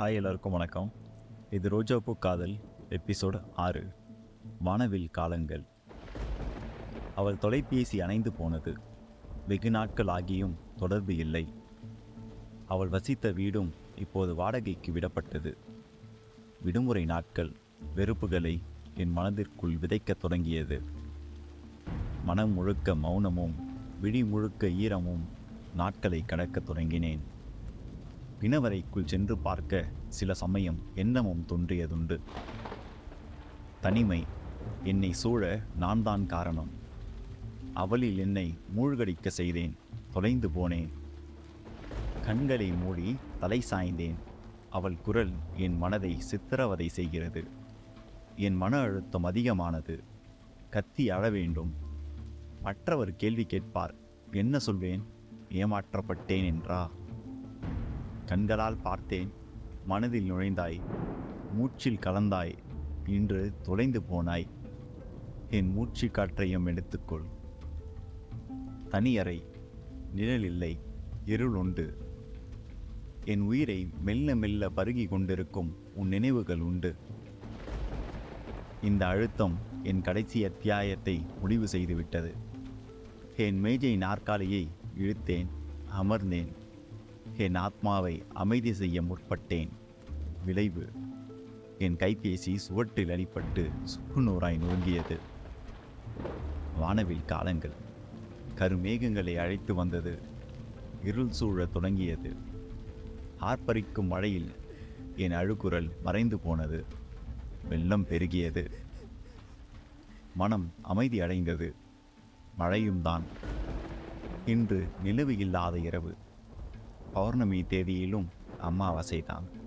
hi எல்லாருக்கும் வணக்கம் இது ரோஜாப்பூ காதல் எபிசோடு ஆறு வானவில் காலங்கள் அவள் தொலைபேசி அணைந்து போனது வெகு நாட்கள் ஆகியும் தொடர்பு இல்லை அவள் வசித்த வீடும் இப்போது வாடகைக்கு விடப்பட்டது விடுமுறை நாட்கள் வெறுப்புகளை என் மனதிற்குள் விதைக்கத் தொடங்கியது மனம் முழுக்க மௌனமும் விழி முழுக்க ஈரமும் நாட்களை கடக்கத் தொடங்கினேன் பிணவரைக்குள் சென்று பார்க்க சில சமயம் எண்ணமும் தோன்றியதுண்டு தனிமை என்னை சூழ நான் தான் காரணம் அவளில் என்னை மூழ்கடிக்க செய்தேன் தொலைந்து போனேன் கண்களை மூடி தலை சாய்ந்தேன் அவள் குரல் என் மனதை சித்திரவதை செய்கிறது என் மன அழுத்தம் அதிகமானது கத்தி அழ வேண்டும் மற்றவர் கேள்வி கேட்பார் என்ன சொல்வேன் ஏமாற்றப்பட்டேன் என்றா கண்களால் பார்த்தேன் மனதில் நுழைந்தாய் மூச்சில் கலந்தாய் இன்று தொலைந்து போனாய் என் மூச்சு காற்றையும் எடுத்துக்கொள் தனியறை நிழல் இல்லை இருள் உண்டு என் உயிரை மெல்ல மெல்ல பருகி கொண்டிருக்கும் உன் நினைவுகள் உண்டு இந்த அழுத்தம் என் கடைசி அத்தியாயத்தை முடிவு செய்துவிட்டது என் மேஜை நாற்காலியை இழுத்தேன் அமர்ந்தேன் என் ஆத்மாவை அமைதி செய்ய முற்பட்டேன் விளைவு என் கைபேசி சுவற்றில் அடிபட்டு சுக்குநூறாய் நொறுங்கியது வானவில் காலங்கள் கருமேகங்களை அழைத்து வந்தது இருள் சூழத் தொடங்கியது ஆர்ப்பரிக்கும் மழையில் என் அழுகுரல் மறைந்து போனது வெள்ளம் பெருகியது மனம் அமைதி அடைந்தது மழையும் தான் இன்று நிலவு இல்லாத இரவு பௌர்ணமி தேதியிலும் அமாவாசை தான்